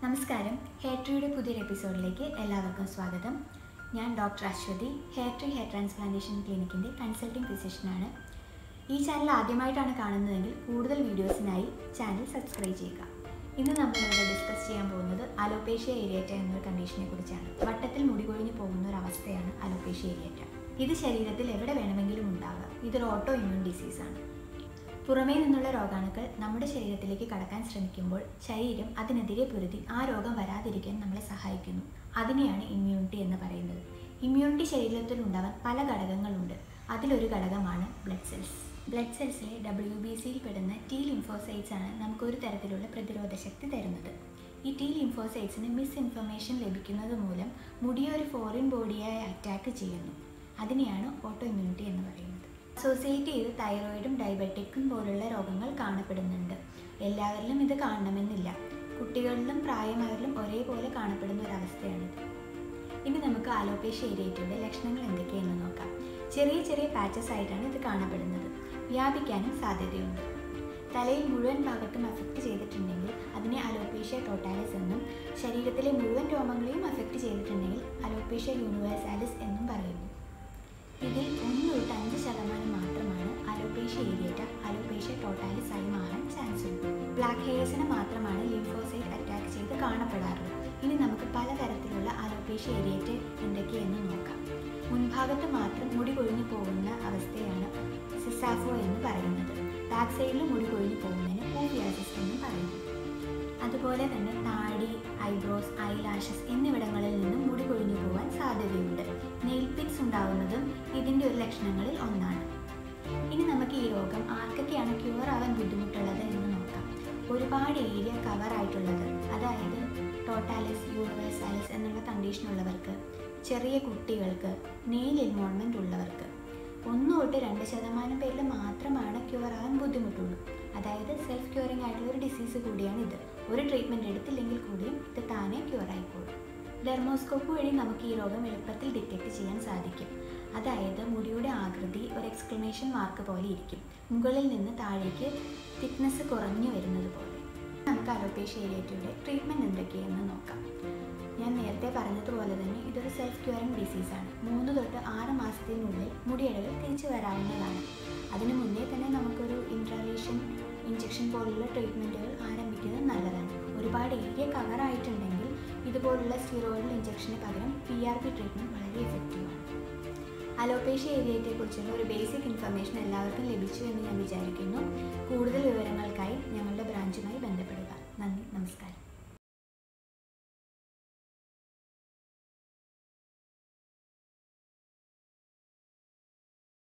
നമസ്കാരം ഹെയർ ട്രീയുടെ പുതിയൊരു എപ്പിസോഡിലേക്ക് എല്ലാവർക്കും സ്വാഗതം ഞാൻ doctor Aswathi hair tree hair transplantation ക്ലിനിക്കിൻ്റെ കൺസൾട്ടിംഗ് ഫിസിഷ്യനാണ് ഈ ചാനൽ ആദ്യമായിട്ടാണ് കാണുന്നതെങ്കിൽ കൂടുതൽ വീഡിയോസിനായി ചാനൽ സബ്സ്ക്രൈബ് ചെയ്യുക ഇന്ന് നമ്മൾ ഇവിടെ ഡിസ്കസ് ചെയ്യാൻ പോകുന്നത് അലോപേഷ്യ ഏരിയറ്റ എന്നൊരു കണ്ടീഷനെ കുറിച്ചാണ് വട്ടത്തിൽ മുടി കൊഴിഞ്ഞു പോകുന്ന ഒരു അവസ്ഥയാണ് അലോപേഷ്യ ഏരിയറ്റ ഇത് ശരീരത്തിൽ എവിടെ വേണമെങ്കിലും ഉണ്ടാവുക ഇതൊരു ഓട്ടോ ഇമ്മ്യൂൺ ഡിസീസാണ് പുറമേ നിന്നുള്ള രോഗാണുക്കൾ നമ്മുടെ ശരീരത്തിലേക്ക് കടക്കാൻ ശ്രമിക്കുമ്പോൾ ശരീരം അതിനെതിരെ പൊരുതി ആ രോഗം വരാതിരിക്കാൻ നമ്മളെ സഹായിക്കുന്നു അതിനെയാണ് ഇമ്മ്യൂണിറ്റി എന്ന് പറയുന്നത് ഇമ്മ്യൂണിറ്റി ശരീരത്തിൽ ഉണ്ടാവാൻ പല ഘടകങ്ങളുണ്ട് അതിലൊരു ഘടകമാണ് ബ്ലഡ് സെൽസ് ബ്ലഡ് സെൽസിലെ ഡബ്ല്യു ബി സിയിൽ പെടുന്ന ടി ലിംഫോസൈറ്റ്സ് ആണ് നമുക്ക് ഒരു തരത്തിലുള്ള പ്രതിരോധ ശക്തി തരുന്നത് ഈ ടി ലിംഫോസൈറ്റ്സിന് മിസ് ഇൻഫർമേഷൻ ലഭിക്കുന്നത് മൂലം മുടിയെ ഒരു ഫോറിൻ ബോഡിയായി അറ്റാക്ക് ചെയ്യുന്നു അതിനെയാണ് ഓട്ടോ ഇമ്മ്യൂണിറ്റി എന്ന് പറയുന്നത് അസോസിയേറ്റ് ചെയ്ത് തൈറോയിഡും ഡയബറ്റിക്കും പോലുള്ള രോഗങ്ങൾ കാണപ്പെടുന്നുണ്ട് എല്ലാവരിലും ഇത് കാണണമെന്നില്ല കുട്ടികളിലും പ്രായമായവരിലും ഒരേപോലെ കാണപ്പെടുന്ന ഒരു അവസ്ഥയാണിത് ഇനി നമുക്ക് ആലോപേഷ്യ ഏരിയറ്റയുടെ ലക്ഷണങ്ങൾ എന്തൊക്കെയെന്ന് നോക്കാം ചെറിയ ചെറിയ പാച്ചസ് ആയിട്ടാണ് ഇത് കാണപ്പെടുന്നത് വ്യാപിക്കാനും സാധ്യതയുണ്ട് തലയിൽ മുഴുവൻ ഭാഗത്തും അഫക്റ്റ് ചെയ്തിട്ടുണ്ടെങ്കിൽ അതിനെ അലോപേഷ്യ ടോട്ടാലിസ് എന്നും ശരീരത്തിലെ മുഴുവൻ രോമങ്ങളെയും അഫക്റ്റ് ചെയ്തിട്ടുണ്ടെങ്കിൽ അലോപേഷ്യ യൂണിവേഴ്സാലിസ് എന്നും പറയുന്നു ഇതിൽ ഒന്ന് തൊട്ട് അഞ്ച് ശതമാനം മാത്രമാണ് അലോപേഷ്യ ഏരിയറ്റ അലോപേഷ്യ ടോട്ടാലിസ് ആയി മാറാൻ ചാൻസ് ഉണ്ട് ബ്ലാക്ക് ഹെയർസിന് മാത്രമാണ് ലിംഫോസൈറ്റ് അറ്റാക്ക് ചെയ്ത് കാണപ്പെടാറുള്ളത് ഇനി നമുക്ക് പലതരത്തിലുള്ള അലോപേഷ്യ ഏരിയറ്റ് എന്തൊക്കെയെന്ന് നോക്കാം മുൻഭാഗത്ത് മാത്രം മുടി കൊഴിഞ്ഞു പോകുന്ന അവസ്ഥയാണ് സിസാഫോ എന്ന് പറയുന്നത് ബാക്ക് സൈഡിൽ മുടി കൊഴിഞ്ഞു പോകുന്നതിന് പൂവിയാസിസ് എന്ന് പറയുന്നു അതുപോലെ തന്നെ താടി ഐബ്രോസ് ഐ ലാഷസ് എന്നിവിടങ്ങളിൽ നിന്നും മുടി കൊഴിഞ്ഞു പോകാൻ സാധ്യതയുണ്ട് നെയിൽ പിക്സ് ഉണ്ടാവുന്നതും ഇതിൻ്റെ ഒരു ലക്ഷണങ്ങളിൽ ഒന്നാണ് ഇനി നമുക്ക് ഈ രോഗം ആർക്കൊക്കെയാണ് ക്യൂർ ആവാൻ ബുദ്ധിമുട്ടുള്ളത് എന്ന് നോക്കാം ഒരുപാട് ഏരിയ കവർ ആയിട്ടുള്ളത് അതായത് ടോട്ടാലിസ് യൂണിവേഴ്സാലിസ് എന്നുള്ള കണ്ടീഷൻ ഉള്ളവർക്ക് ചെറിയ കുട്ടികൾക്ക് നെയിൽ ഇൻവോൾവ്മെൻ്റ് ഉള്ളവർക്ക് ഒന്ന് തൊട്ട് രണ്ട് ശതമാനം പേരിൽ മാത്രമാണ് ക്യൂർ ആവാൻ ബുദ്ധിമുട്ടുള്ളൂ അതായത് സെൽഫ് ക്യൂറിംഗ് ആയിട്ടുള്ള ഒരു ഡിസീസ് കൂടിയാണ് ഇത് ഒരു ട്രീറ്റ്മെൻറ്റ് എടുത്തില്ലെങ്കിൽ കൂടിയും ഇത് താനെ ക്യൂർ ആയിക്കോളും ഡെർമോസ്കോപ്പ് വഴി നമുക്ക് ഈ രോഗം എളുപ്പത്തിൽ ഡിറ്റക്ട് ചെയ്യാൻ സാധിക്കും അതായത് മുടിയുടെ ആകൃതി ഒരു എക്സ്ക്ലമേഷൻ മാർക്ക് പോലെ ഇരിക്കും മുകളിൽ നിന്ന് താഴേക്ക് തിക്നെസ് കുറഞ്ഞു വരുന്നത് പോലെ നമുക്ക് അലോപേഷ്യ ഏരിയറ്റയുടെ ട്രീറ്റ്മെൻറ്റ് എന്തൊക്കെയെന്ന് നോക്കാം ഞാൻ നേരത്തെ പറഞ്ഞതുപോലെ തന്നെ ഇതൊരു സെൽഫ് ക്യൂറിംഗ് ഡിസീസാണ് മൂന്ന് തൊട്ട് ആറ് മാസത്തിനുള്ളിൽ മുടിയിഴകൾ തിരിച്ചു വരാവുന്നതാണ് അതിനു മുന്നേ തന്നെ നമുക്കൊരു ഇൻട്രാലേഷൻ ഇഞ്ചക്ഷൻ പോലുള്ള ട്രീറ്റ്മെൻറ്റുകൾ ആരംഭിക്കുന്നത് നല്ലതാണ് ഒരുപാട് ഏരിയ കവർ ആയിട്ടുണ്ടെങ്കിൽ ഇതുപോലുള്ള സ്റ്റിറോയിഡ് ഇഞ്ചക്ഷന് പകരം പി ആർ പി ട്രീറ്റ്മെൻറ്റ് വളരെ എഫക്റ്റീവാണ് അലോപേഷ്യ ഏരിയയെക്കുറിച്ചുള്ള ഒരു ബേസിക് ഇൻഫർമേഷൻ എല്ലാവർക്കും ലഭിച്ചു എന്ന് ഞാൻ വിചാരിക്കുന്നു